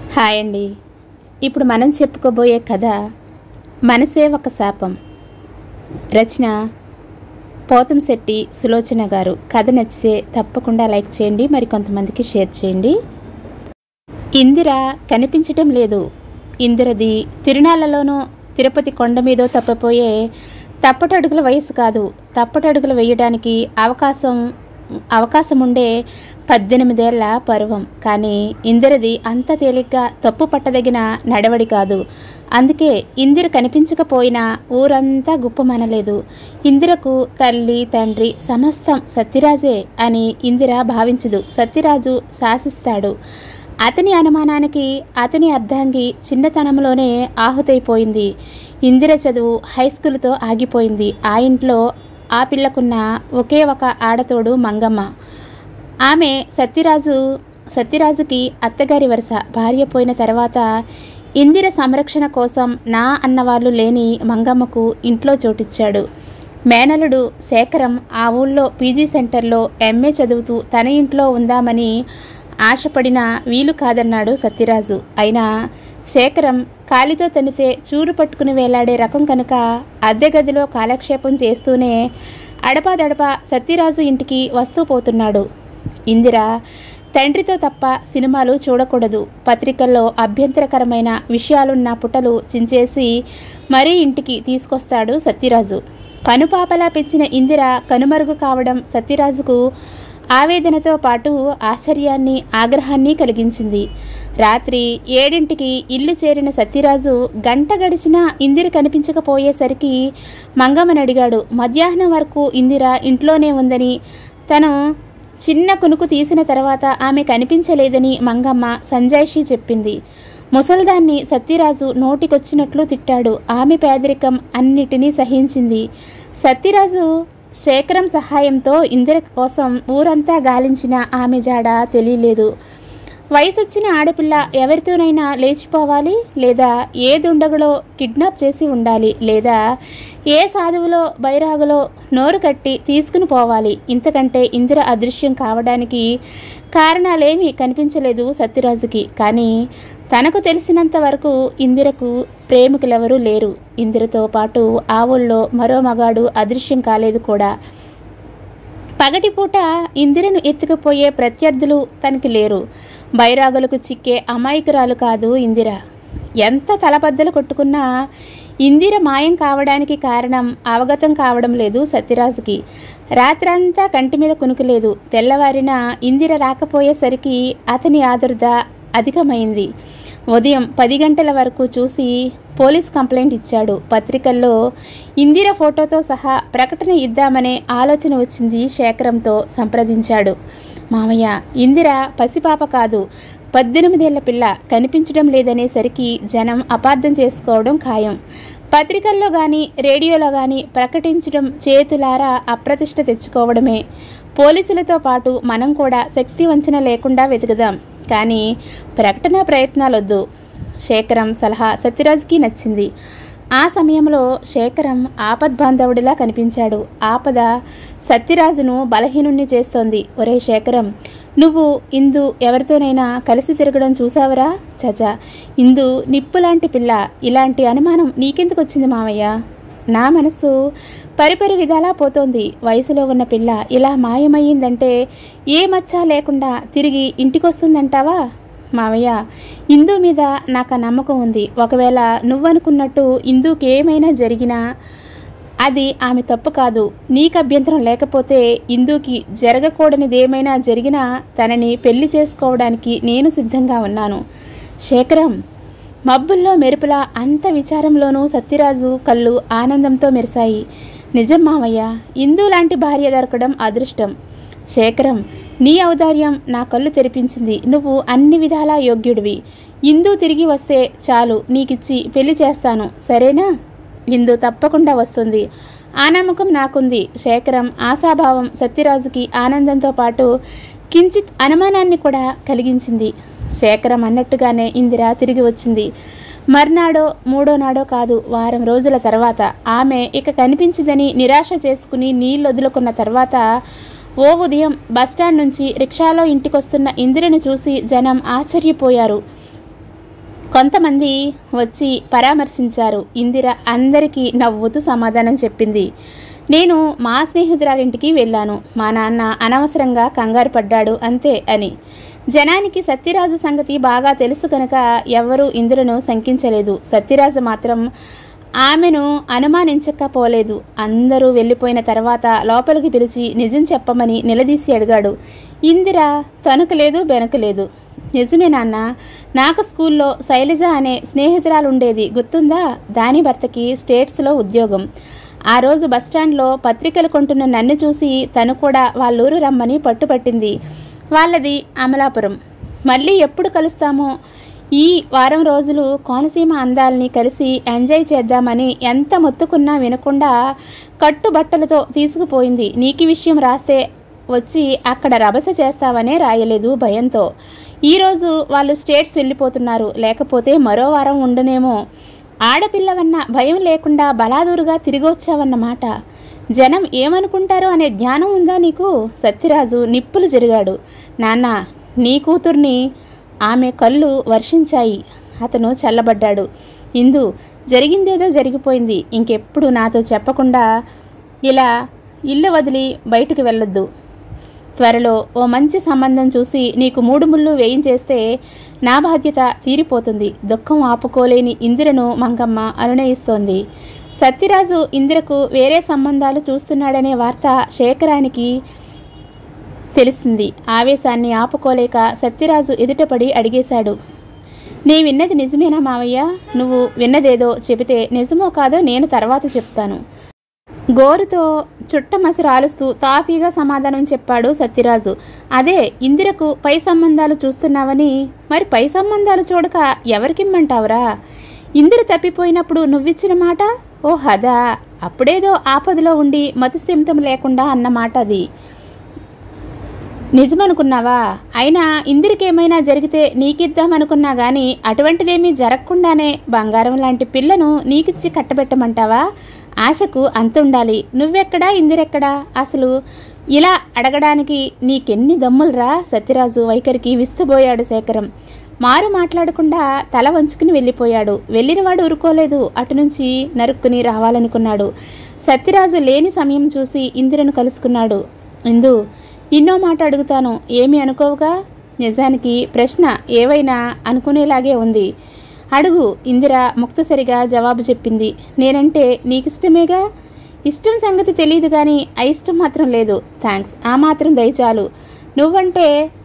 hi అండి ఇప్పుడు మనం చెప్పుకోబోయే కథ మనసే ఒక శాపం రచన పోతంశెట్టి సులోచన గారు కథ నచ్చితే తప్పకుండా లైక్ చేయండి మరి కొంతమందికి షేర్ చేయండి ఇందిర కనిపించటం లేదు ఇందిరది తిరునాళ్ళలోనూ తిరుపతి కొండ మీదో తప్పిపోయే తప్పటడుగుల వయసు కాదు తప్పటడుగులు వేయడానికి అవకాశం అవకాశం ఉండే పద్దెనిమిదేళ్ల పరువం కానీ ఇందిరది అంత తేలిగ్గా తప్పు పట్టదగిన నడవడి కాదు అందుకే ఇందిర కనిపించకపోయినా ఊరంతా గుప్పమనలేదు ఇందిరకు తల్లి తండ్రి సమస్తం సత్యరాజే అని ఇందిర భావించదు సత్యరాజు శాసిస్తాడు అతని అనుమానానికి అతని అర్ధాంగి చిన్నతనంలోనే ఆహుతైపోయింది ఇందిర చదువు హై స్కూల్తో ఆగిపోయింది ఆ ఇంట్లో ఆ పిల్లకున్న ఒకే ఒక ఆడతోడు మంగమ్మ ఆమె సత్యరాజు సత్యరాజుకి అత్తగారి వరుస భార్య పోయిన తర్వాత ఇందిర సంరక్షణ కోసం నా అన్నవాళ్ళు లేని మంగమ్మకు ఇంట్లో చోటిచ్చాడు మేనలుడు శేఖరం ఆ ఊళ్ళో పీజీ సెంటర్లో ఎంఏ చదువుతూ తన ఇంట్లో ఉందామని ఆశపడిన వీలు కాదన్నాడు సత్యరాజు అయినా శేఖరం కాలితో తనితే చూరు పట్టుకుని వేలాడే రకం కనుక అద్దె గదిలో కాలక్షేపం చేస్తూనే అడపాదడపా సత్యరాజు ఇంటికి వస్తూ పోతున్నాడు ఇందిర తండ్రితో తప్ప సినిమాలు చూడకూడదు పత్రికల్లో అభ్యంతరకరమైన విషయాలున్న పుటలు చించేసి మరీ ఇంటికి తీసుకొస్తాడు సత్యరాజు కనుపాపలా పెంచిన ఇందిర కనుమరుగు కావడం సత్యరాజుకు ఆవేదనతో పాటు ఆశ్చర్యాన్ని ఆగ్రహాన్ని కలిగించింది రాత్రి ఏడింటికి ఇల్లు చేరిన సత్యరాజు గంట గడిచినా ఇందిర కనిపించకపోయేసరికి మంగమ్మని అడిగాడు మధ్యాహ్నం వరకు ఇందిర ఇంట్లోనే ఉందని తను చిన్న కునుకు తీసిన తర్వాత ఆమె కనిపించలేదని మంగమ్మ సంజాయిషి చెప్పింది ముసల్దాన్ని సత్యరాజు నోటికొచ్చినట్లు తిట్టాడు ఆమె పేదరికం అన్నిటినీ సహించింది సత్యరాజు శేఖరం సహాయంతో ఇందిర కోసం ఊరంతా గాలించిన ఆమె జాడ తెలియలేదు వయసొచ్చిన ఆడపిల్ల ఎవరితోనైనా లేచిపోవాలి లేదా ఏ దుండగులో కిడ్నాప్ చేసి ఉండాలి లేదా ఏ సాధువులో బైరాగులో నోరు కట్టి తీసుకుని పోవాలి ఇంతకంటే ఇందిర అదృశ్యం కావడానికి కారణాలేమీ కనిపించలేదు సత్యరాజుకి కానీ తనకు తెలిసినంత వరకు ఇందిరకు ప్రేమికులెవరూ లేరు ఇందిరతో పాటు ఆ ఊళ్ళో మరో మగాడు అదృశ్యం కాలేదు కూడా పగటిపూట ఇందిరను ఎత్తుకుపోయే ప్రత్యర్థులు తనకి లేరు బైరాగులకు చిక్కే అమాయకురాలు కాదు ఇందిర ఎంత తలబద్దలు కొట్టుకున్నా ఇందిర మాయం కావడానికి కారణం అవగతం కావడం లేదు సత్యరాజుకి రాత్రంతా కంటి మీద కునుకులేదు తెల్లవారిన ఇందిర రాకపోయేసరికి అతని ఆదుర్ద అధికమైంది ఉదయం పది గంటల వరకు చూసి పోలీస్ కంప్లైంట్ ఇచ్చాడు పత్రికల్లో ఇందిర ఫోటోతో సహా ప్రకటన ఇద్దామనే ఆలోచన వచ్చింది శేఖరంతో సంప్రదించాడు మామయ్య ఇందిర పసిపాప కాదు పద్దెనిమిదేళ్ల పిల్ల కనిపించడం లేదనేసరికి జనం అపార్థం చేసుకోవడం ఖాయం పత్రికల్లో కానీ రేడియోలో కానీ ప్రకటించడం చేతులారా అప్రతిష్ట తెచ్చుకోవడమే పోలీసులతో పాటు మనం కూడా శక్తి వంచన లేకుండా వెతుకుదాం కానీ ప్రకటన ప్రయత్నాలొద్దు శేఖరం సలహా సత్యరాజ్కి నచ్చింది ఆ సమయంలో శేఖరం ఆపద్బాంధవుడిలా కనిపించాడు ఆపద సత్యరాజును బలహీనుణ్ణి చేస్తోంది ఒరే శేఖరం నువ్వు ఇందు ఎవరితోనైనా కలిసి తిరగడం చూసావరా చచా ఇందు నిప్పులాంటి పిల్ల ఇలాంటి అనుమానం నీకెందుకు వచ్చింది మావయ్య నా మనస్సు పరిపరి విధాలా పోతోంది వయసులో ఉన్న పిల్ల ఇలా మాయమయ్యిందంటే ఏ మచ్చ లేకుండా తిరిగి ఇంటికొస్తుందంటావా మావయ్య ఇందు మీద నాకు ఆ నమ్మకం ఉంది ఒకవేళ నువ్వనుకున్నట్టు ఇందుకి ఏమైనా జరిగినా అది ఆమె తప్పు కాదు నీకు అభ్యంతరం లేకపోతే ఇందుకి జరగకూడనిదేమైనా జరిగినా తనని పెళ్లి చేసుకోవడానికి నేను సిద్ధంగా ఉన్నాను శేఖరం మబ్బుల్లో మెరుపులా అంత విచారంలోనూ సత్యరాజు కళ్ళు ఆనందంతో మెరిశాయి నిజం మామయ్య ఇందు లాంటి భార్య దొరకడం అదృష్టం శేఖరం నీ ఔదార్యం నా కళ్ళు తెరిపించింది నువ్వు అన్ని విధాలా యోగ్యుడివి ఇందు తిరిగి వస్తే చాలు నీకిచ్చి పెళ్లి చేస్తాను సరేనా ఇందు తప్పకుండా వస్తుంది ఆ నమ్మకం నాకుంది శేఖరం ఆశాభావం సత్యరాజుకి ఆనందంతో పాటు కించిత్ అనుమానాన్ని కూడా కలిగించింది శేఖరం అన్నట్టుగానే ఇందిర తిరిగి వచ్చింది మర్నాడో మూడో నాడో కాదు వారం రోజుల తర్వాత ఆమె ఇక కనిపించిందని నిరాశ చేసుకుని నీళ్ళు వదులుకున్న తర్వాత ఓ ఉదయం బస్టాండ్ నుంచి రిక్షాలో ఇంటికొస్తున్న ఇందిరను చూసి జనం ఆశ్చర్యపోయారు కొంతమంది వచ్చి పరామర్శించారు ఇందిర అందరికీ నవ్వుతూ సమాధానం చెప్పింది నేను మా స్నేహితురాలింటికి వెళ్ళాను మా నాన్న అనవసరంగా కంగారు పడ్డాడు అంతే అని జనానికి సత్యరాజు సంగతి బాగా తెలుసు కనుక ఎవ్వరూ ఇందిరను శంకించలేదు సత్యరాజు మాత్రం ఆమెను అనుమానించకపోలేదు అందరూ వెళ్ళిపోయిన తర్వాత లోపలికి పిలిచి నిజం చెప్పమని నిలదీసి అడిగాడు ఇందిర తణుకలేదు బెనకలేదు నిజమే నాన్న నాకు స్కూల్లో శైలజ అనే స్నేహితురాలు ఉండేది గుర్తుందా దాని భర్తకి స్టేట్స్లో ఉద్యోగం ఆ రోజు బస్టాండ్లో పత్రికలు కొంటున్న నన్ను చూసి తను కూడా వాళ్ళూరు రమ్మని పట్టుపట్టింది వాళ్ళది అమలాపురం మళ్ళీ ఎప్పుడు కలుస్తామో ఈ వారం రోజులు కోనసీమ అందాల్ని కలిసి ఎంజాయ్ చేద్దామని ఎంత మొత్తుకున్నా వినకుండా కట్టుబట్టలతో తీసుకుపోయింది నీకి విషయం రాస్తే వచ్చి అక్కడ రభస చేస్తావనే రాయలేదు భయంతో ఈరోజు వాళ్ళు స్టేట్స్ వెళ్ళిపోతున్నారు లేకపోతే మరో వారం ఉండనేమో ఆడపిల్లవన్న భయం లేకుండా బలాదూరుగా తిరిగి వచ్చావన్నమాట జనం ఏమనుకుంటారో అనే జ్ఞానం ఉందా నీకు సత్యరాజు నిప్పులు జరిగాడు నాన్న నీ కూతుర్ని ఆమె కళ్ళు వర్షించాయి అతను చల్లబడ్డాడు ఇందు జరిగిందేదో జరిగిపోయింది ఇంకెప్పుడు నాతో చెప్పకుండా ఇలా ఇల్లు వదిలి బయటికి వెళ్ళొద్దు త్వరలో ఓ మంచి సంబంధం చూసి నీకు మూడు ముళ్ళు వేయించేస్తే నా బాధ్యత తీరిపోతుంది దుఃఖం ఆపుకోలేని ఇందిరను మంగమ్మ అనునయిస్తోంది సత్యరాజు ఇందిరకు వేరే సంబంధాలు చూస్తున్నాడనే వార్త శేఖరానికి తెలిసింది ఆవేశాన్ని ఆపుకోలేక సత్యరాజు ఎదుటపడి అడిగేశాడు నీ విన్నది నిజమేనా మావయ్య నువ్వు విన్నదేదో చెబితే నిజమో కాదో నేను తర్వాత చెప్తాను గోరుతో చుట్టమసి రాలుస్తూ తాఫీగా సమాధానం చెప్పాడు సత్యరాజు అదే ఇందిరకు పై సంబంధాలు చూస్తున్నావని మరి పై సంబంధాలు చూడక ఎవరికిమ్మంటావురా ఇందిర తప్పిపోయినప్పుడు నువ్విచ్చిన మాట ఓ హదా అప్పుడేదో ఆపదలో ఉండి మతిస్థిమితం లేకుండా అన్నమాట అది నిజమనుకున్నావా అయినా ఇందిరికేమైనా జరిగితే నీకిద్దామనుకున్నా గాని అటువంటిదేమీ జరగకుండానే బంగారం లాంటి పిల్లను నీకిచ్చి కట్టబెట్టమంటావా ఆశకు అంతుండాలి నువ్వెక్కడా ఇందిరెక్కడా అసలు ఇలా అడగడానికి నీకెన్ని దమ్ములరా సత్యరాజు వైఖరికి విస్తుబోయాడు శేఖరం మారు మాట్లాడకుండా తల వంచుకుని వెళ్ళిపోయాడు వెళ్ళినవాడు ఊరుకోలేదు అటు నుంచి నరుక్కుని రావాలనుకున్నాడు సత్యరాజు లేని సమయం చూసి ఇందిరను కలుసుకున్నాడు ఇందు ఇన్నో మాట అడుగుతాను ఏమి అనుకోవుగా నిజానికి ప్రశ్న ఏవైనా అనుకునేలాగే ఉంది అడుగు ఇందిర ముక్తసరిగా జవాబు చెప్పింది నేనంటే నీకిష్టమేగా ఇష్టం సంగతి తెలియదు కానీ అయిష్టం మాత్రం లేదు థ్యాంక్స్ ఆ మాత్రం దయచాలు నువ్వంటే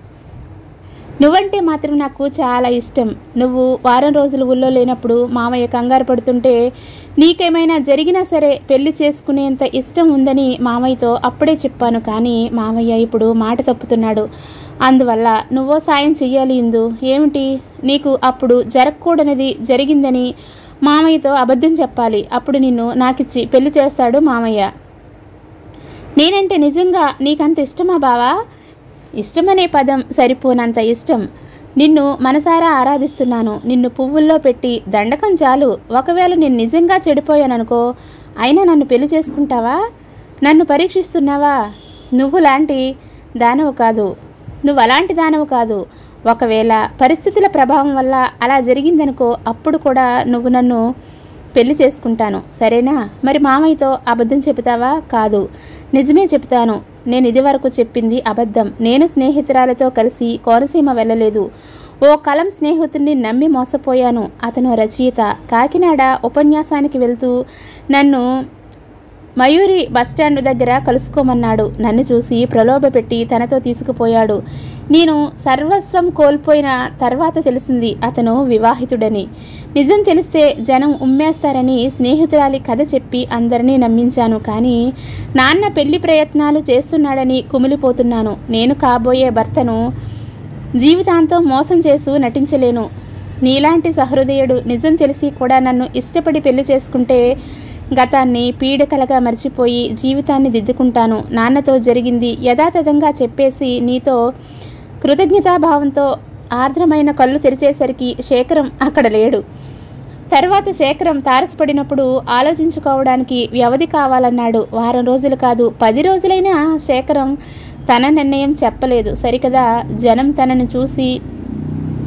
నువ్వంటే మాత్రం నాకు చాలా ఇష్టం నువ్వు వారం రోజులు ఊళ్ళో లేనప్పుడు మామయ్య కంగారు పడుతుంటే నీకేమైనా జరిగినా సరే పెళ్లి చేసుకునేంత ఇష్టం ఉందని మామయ్యతో అప్పుడే చెప్పాను కానీ మామయ్య ఇప్పుడు మాట తప్పుతున్నాడు అందువల్ల నువ్వో సాయం చెయ్యాలి ఇందు ఏమిటి నీకు అప్పుడు జరగకూడనిది జరిగిందని మామయ్యతో అబద్ధం చెప్పాలి అప్పుడు నిన్ను నాకిచ్చి పెళ్లి చేస్తాడు మామయ్య నేనంటే నిజంగా నీకంత ఇష్టమా బావా ఇష్టమనే పదం సరిపోనంత ఇష్టం నిన్ను మనసారా ఆరాధిస్తున్నాను నిన్ను పువ్వుల్లో పెట్టి దండకం చాలు ఒకవేళ నేను నిజంగా చెడిపోయాననుకో అయినా నన్ను పెళ్లి చేసుకుంటావా నన్ను పరీక్షిస్తున్నావా నువ్వు లాంటి దానవు కాదు నువ్వు అలాంటి దానవు కాదు ఒకవేళ పరిస్థితుల ప్రభావం వల్ల అలా జరిగిందనుకో అప్పుడు కూడా నువ్వు నన్ను పెళ్లి చేసుకుంటాను సరేనా మరి మామయ్యతో అబద్ధం చెబుతావా కాదు నిజమే చెప్తాను నేను ఇదివరకు చెప్పింది అబద్ధం నేను స్నేహితురాలతో కలిసి కోనసీమ వెళ్ళలేదు ఓ కలం స్నేహితుడిని నమ్మి మోసపోయాను అతను రచయిత కాకినాడ ఉపన్యాసానికి వెళ్తూ నన్ను మయూరి బస్టాండ్ దగ్గర కలుసుకోమన్నాడు నన్ను చూసి ప్రలోభపెట్టి తనతో తీసుకుపోయాడు నేను సర్వస్వం కోల్పోయిన తర్వాత తెలిసింది అతను వివాహితుడని నిజం తెలిస్తే జనం ఉమ్మేస్తారని స్నేహితురాలి కథ చెప్పి అందరినీ నమ్మించాను కానీ నాన్న పెళ్లి ప్రయత్నాలు చేస్తున్నాడని కుమిలిపోతున్నాను నేను కాబోయే భర్తను జీవితాంతం మోసం చేస్తూ నటించలేను నీలాంటి సహృదయుడు నిజం తెలిసి కూడా నన్ను ఇష్టపడి పెళ్లి చేసుకుంటే గతాన్ని పీడకలగా మర్చిపోయి జీవితాన్ని దిద్దుకుంటాను నాన్నతో జరిగింది యథాతథంగా చెప్పేసి నీతో కృతజ్ఞతాభావంతో ఆర్ద్రమైన కళ్ళు తెరిచేసరికి శేఖరం అక్కడ లేడు తర్వాత శేఖరం తారసపడినప్పుడు ఆలోచించుకోవడానికి వ్యవధి కావాలన్నాడు వారం రోజులు కాదు పది రోజులైనా శేఖరం తన నిర్ణయం చెప్పలేదు సరికదా జనం తనను చూసి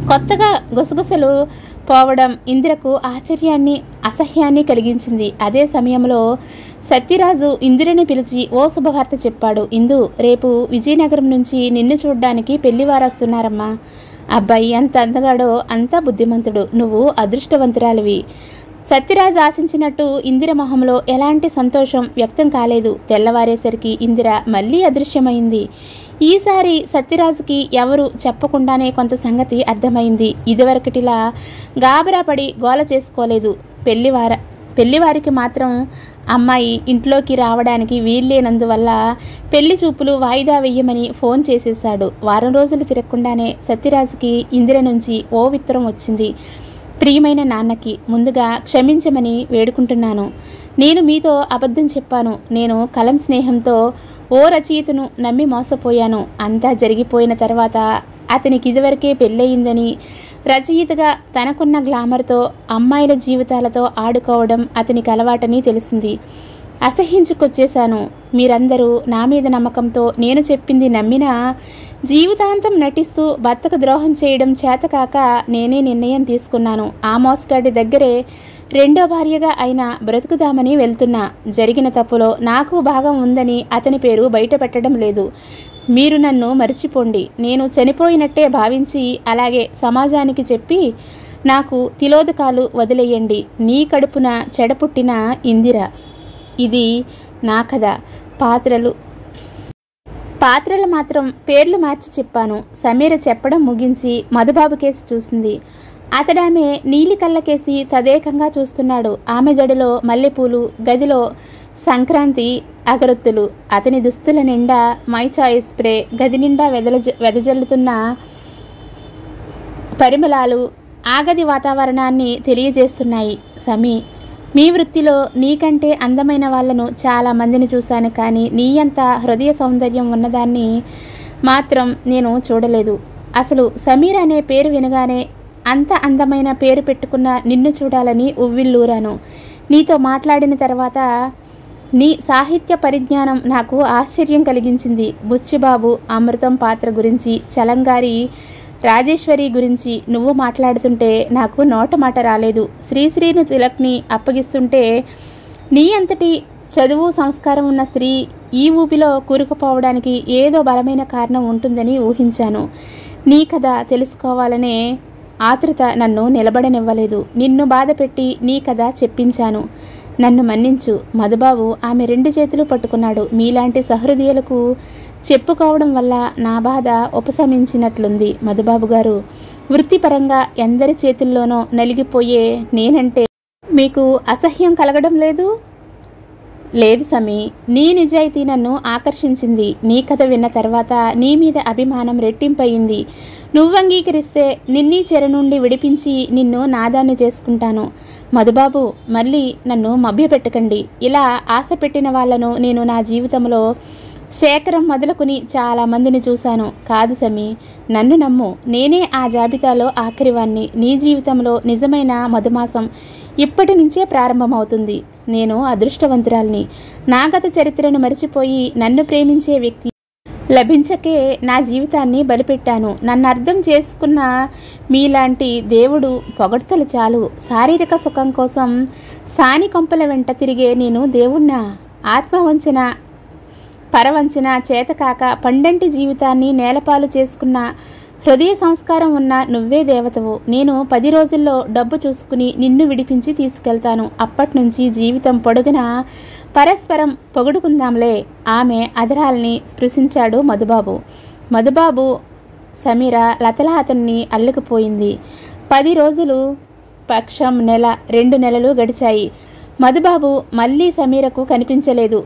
కొత్తగా గుసగుసలు పోవడం ఇందిరకు ఆశ్చర్యాన్ని అసహ్యాన్ని కలిగించింది అదే సమయంలో సత్యరాజు ఇందిరని పిలిచి ఓ శుభవార్త చెప్పాడు ఇందు రేపు విజయనగరం నుంచి నిన్ను చూడ్డానికి పెళ్లివారు వస్తున్నారమ్మా అబ్బాయి ఎంత అందగాడో అంత బుద్ధిమంతుడు నువ్వు అదృష్టవంతురాలివి సత్యరాజ్ ఆశించినట్టు ఇందిర మొహంలో ఎలాంటి సంతోషం వ్యక్తం కాలేదు తెల్లవారేసరికి ఇందిర మళ్ళీ అదృశ్యమైంది ఈసారి సత్యరాజుకి ఎవరు చెప్పకుండానే కొంత సంగతి అర్థమైంది ఇదివరకటిలా గాబరాపడి గోల చేసుకోలేదు పెళ్లివార పెళ్లివారికి మాత్రం అమ్మాయి ఇంట్లోకి రావడానికి వీల్లేనందువల్ల పెళ్లి చూపులు వాయిదా వేయమని ఫోన్ చేసేశాడు వారం రోజులు తిరగకుండానే సత్యరాజుకి ఇందిర నుంచి ఓ విత్తరం వచ్చింది ప్రియమైన నాన్నకి ముందుగా క్షమించమని వేడుకుంటున్నాను నేను మీతో అబద్ధం చెప్పాను నేను కలం స్నేహంతో ఓ రచయితను నమ్మి మోసపోయాను అంతా జరిగిపోయిన తర్వాత అతనికి ఇదివరకే పెళ్ళయిందని రచయితగా తనకున్న గ్లామర్తో అమ్మాయిల జీవితాలతో ఆడుకోవడం అతనికి అలవాటని తెలిసింది అసహించుకొచ్చేశాను మీరందరూ నా మీద నమ్మకంతో నేను చెప్పింది నమ్మినా జీవితాంతం నటిస్తూ భర్తకు ద్రోహం చేయడం చేతకాక నేనే నిర్ణయం తీసుకున్నాను ఆ మోసగాడి దగ్గరే రెండో భార్యగా అయినా బ్రతుకుదామని వెళ్తున్నా జరిగిన తప్పులో నాకు భాగం ఉందని అతని పేరు బయట పెట్టడం లేదు మీరు నన్ను మర్చిపోండి నేను చనిపోయినట్టే భావించి అలాగే సమాజానికి చెప్పి నాకు తిలోదకాలు వదిలేయండి నీ కడుపున చెడపుట్టిన ఇందిర ఇది నా కథ పాత్రలు పాత్రలు మాత్రం పేర్లు మార్చి చెప్పాను సమీర చెప్పడం ముగించి మధుబాబు కేసి చూసింది అతడామె నీలి కళ్ళకేసి తదేకంగా చూస్తున్నాడు ఆమె జడిలో మల్లెపూలు గదిలో సంక్రాంతి అగరొత్తులు అతని దుస్తుల నిండా మై చాయిస్ స్ప్రే గది నిండా వెదల వెదజల్లుతున్న పరిమళాలు ఆగది వాతావరణాన్ని తెలియజేస్తున్నాయి సమీ మీ వృత్తిలో నీకంటే అందమైన వాళ్ళను చాలా మందిని చూశాను కానీ నీ అంత హృదయ సౌందర్యం ఉన్నదాన్ని మాత్రం నేను చూడలేదు అసలు సమీర్ అనే పేరు వినగానే అంత అందమైన పేరు పెట్టుకున్న నిన్ను చూడాలని ఉవ్విల్లూరాను నీతో మాట్లాడిన తర్వాత నీ సాహిత్య పరిజ్ఞానం నాకు ఆశ్చర్యం కలిగించింది బుచ్చిబాబు అమృతం పాత్ర గురించి చలంగారి రాజేశ్వరి గురించి నువ్వు మాట్లాడుతుంటే నాకు నోట మాట రాలేదు శ్రీశ్రీని తిలక్ని అప్పగిస్తుంటే నీ అంతటి చదువు సంస్కారం ఉన్న స్త్రీ ఈ ఊపిలో కూరుకుపోవడానికి ఏదో బలమైన కారణం ఉంటుందని ఊహించాను నీ కథ తెలుసుకోవాలనే ఆతృత నన్ను నిలబడనివ్వలేదు నిన్ను బాధపెట్టి నీ కథ చెప్పించాను నన్ను మన్నించు మధుబాబు ఆమె రెండు చేతులు పట్టుకున్నాడు మీలాంటి సహృదయులకు చెప్పుకోవడం వల్ల నా బాధ ఉపశమించినట్లుంది మధుబాబు గారు వృత్తిపరంగా ఎందరి చేతుల్లోనో నలిగిపోయే నేనంటే మీకు అసహ్యం కలగడం లేదు లేదు సమీ నీ నిజాయితీ నన్ను ఆకర్షించింది నీ కథ విన్న తర్వాత నీ మీద అభిమానం రెట్టింపయింది నువ్వు అంగీకరిస్తే నిన్నీ చెర నుండి విడిపించి నిన్ను నాదాన్ని చేసుకుంటాను మధుబాబు మళ్ళీ నన్ను మభ్యపెట్టకండి ఇలా ఆశ పెట్టిన వాళ్లను నేను నా జీవితంలో శేఖరం మొదలుకుని చాలా మందిని చూశాను కాదు సమీ నన్ను నమ్ము నేనే ఆ జాబితాలో ఆఖరివాణ్ణి నీ జీవితంలో నిజమైన మధుమాసం ఇప్పటి నుంచే ప్రారంభమవుతుంది నేను అదృష్టవంతురాల్ని నా గత చరిత్రను మరిచిపోయి నన్ను ప్రేమించే వ్యక్తి లభించకే నా జీవితాన్ని బలిపెట్టాను నన్ను అర్థం చేసుకున్న మీలాంటి దేవుడు పొగడ్తలు చాలు శారీరక సుఖం కోసం సాని కొంపల వెంట తిరిగే నేను దేవుణ్ణా ఆత్మవంచన పరవంచన చేతకాక పండంటి జీవితాన్ని నేలపాలు చేసుకున్న హృదయ సంస్కారం ఉన్న నువ్వే దేవతవు నేను పది రోజుల్లో డబ్బు చూసుకుని నిన్ను విడిపించి తీసుకెళ్తాను అప్పట్నుంచి జీవితం పొడుగున పరస్పరం పొగుడుకుందాంలే ఆమె అధరాల్ని స్పృశించాడు మధుబాబు మధుబాబు సమీర లతల అతన్ని అల్లుకుపోయింది పది రోజులు పక్షం నెల రెండు నెలలు గడిచాయి మధుబాబు మళ్ళీ సమీరకు కనిపించలేదు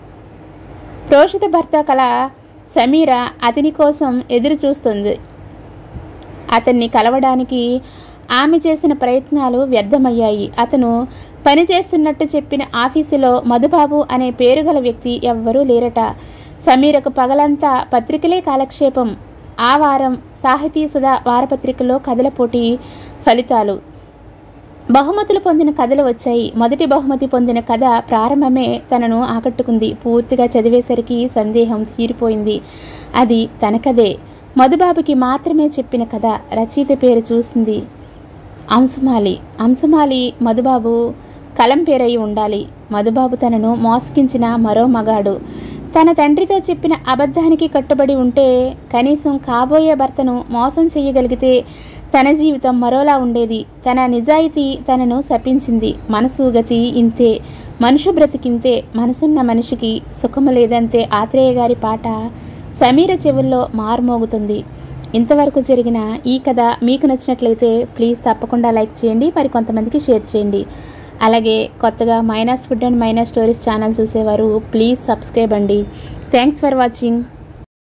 ప్రోషిత భర్త కల సమీర అతని కోసం ఎదురు చూస్తుంది అతన్ని కలవడానికి ఆమె చేసిన ప్రయత్నాలు వ్యర్థమయ్యాయి అతను పనిచేస్తున్నట్టు చెప్పిన ఆఫీసులో మధుబాబు అనే పేరు గల వ్యక్తి ఎవ్వరూ లేరట సమీరకు పగలంతా పత్రికలే కాలక్షేపం ఆ వారం సాహితీ సుధా వారపత్రికలో కథల పోటీ ఫలితాలు బహుమతులు పొందిన కథలు వచ్చాయి మొదటి బహుమతి పొందిన కథ ప్రారంభమే తనను ఆకట్టుకుంది పూర్తిగా చదివేసరికి సందేహం తీరిపోయింది అది తన కథే మధుబాబుకి మాత్రమే చెప్పిన కథ రచయిత పేరు చూస్తుంది అంశుమాలి అంశుమాలి మధుబాబు కలం పేరయి ఉండాలి మధుబాబు తనను మోసగించిన మరో మగాడు తన తండ్రితో చెప్పిన అబద్ధానికి కట్టుబడి ఉంటే కనీసం కాబోయే భర్తను మోసం చేయగలిగితే తన జీవితం మరోలా ఉండేది తన నిజాయితీ తనను శపించింది మనసు గతి ఇంతే మనుషు బ్రతికింతే మనసున్న మనిషికి సుఖము లేదంతే ఆత్రేయ గారి పాట సమీర చెవుల్లో మారుమోగుతుంది ఇంతవరకు జరిగిన ఈ కథ మీకు నచ్చినట్లయితే ప్లీజ్ తప్పకుండా లైక్ చేయండి మరి కొంతమందికి షేర్ చేయండి అలాగే కొత్తగా minus food and minus stories channel చూసేవారు ప్లీజ్ సబ్స్క్రైబ్ అండి థ్యాంక్స్ ఫర్ వాచింగ్